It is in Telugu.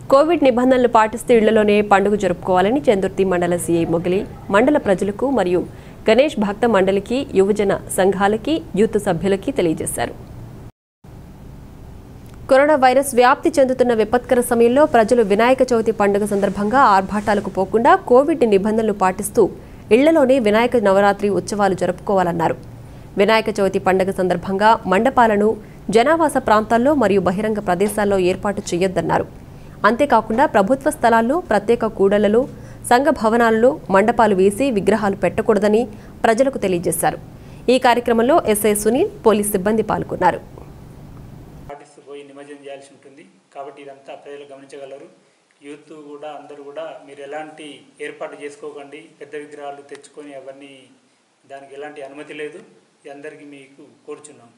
కోవిడ్ నిబంధనలు పాటిస్తూ ఇళ్లలోనే పండుగ జరుపుకోవాలని చందుర్తి మండల సీఐ మొగిలి మండల ప్రజలకు మరియు గణేష్ భక్త మండలికి యువజన సంఘాలకి యూత్ సభ్యులకి తెలియజేశారు కరోనా వైరస్ వ్యాప్తి చెందుతున్న విపత్కర సమయంలో ప్రజలు వినాయక చవితి పండుగ సందర్భంగా ఆర్భాటాలకు పోకుండా కోవిడ్ నిబంధనలు పాటిస్తూ ఇళ్లలోనే వినాయక నవరాత్రి ఉత్సవాలు జరుపుకోవాలన్నారు వినాయక చవితి పండుగ సందర్భంగా మండపాలను జనావాస ప్రాంతాల్లో మరియు బహిరంగ ప్రదేశాల్లో ఏర్పాటు చేయొద్దన్నారు అంతేకాకుండా ప్రభుత్వ స్థలాల్లో ప్రత్యేక కూడళ్లలో సంఘ భవనాలలో మండపాలు వేసి విగ్రహాలు పెట్టకూడదని ప్రజలకు తెలియజేశారు ఈ కార్యక్రమంలో ఎస్ఐ సునీల్ పోలీస్ సిబ్బంది పాల్గొన్నారు ఆర్టిస్ట్ పోయి నిమజ్జనం చేయాల్సి ఉంటుంది కాబట్టి ఇదంతా ప్రజలు గమనించగలరు యూత్ కూడా అందరూ కూడా మీరు ఎలాంటి ఏర్పాటు చేసుకోకండి పెద్ద విగ్రహాలు తెచ్చుకొని అవన్నీ దానికి ఎలాంటి అనుమతి లేదు ఇది అందరికీ మీకు కోరుచున్నాం